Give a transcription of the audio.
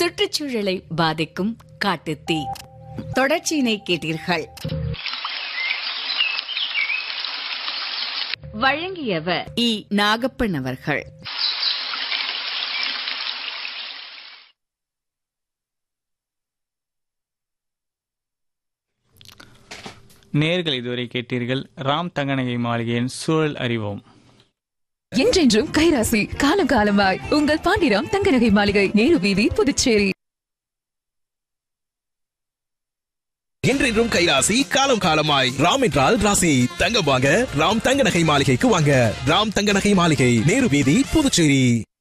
சுற்றுச்சூழலை பாதிக்கும் காட்டுத்தீ தொடர்ச்சியினை கேட்டீர்கள் வழங்கியவர் இ நாகப்பன் அவர்கள் நேர்கள் இதுவரை கேட்டீர்கள் ராம் தங்கநகை மாளிகையின் சூழல் அறிவோம் என்றென்றும் கைராசி காலம் காலமாய் உங்கள் பாண்டிராம் தங்கநகை மாளிகை நேரு வீதி புதுச்சேரி என்றென்றும் கைராசி காலம் காலமாய் ராம் என்றால் ராசி தங்கம் வாங்க ராம் தங்க நகை மாளிகைக்கு வாங்க ராம் தங்க நகை மாளிகை நேரு வீதி புதுச்சேரி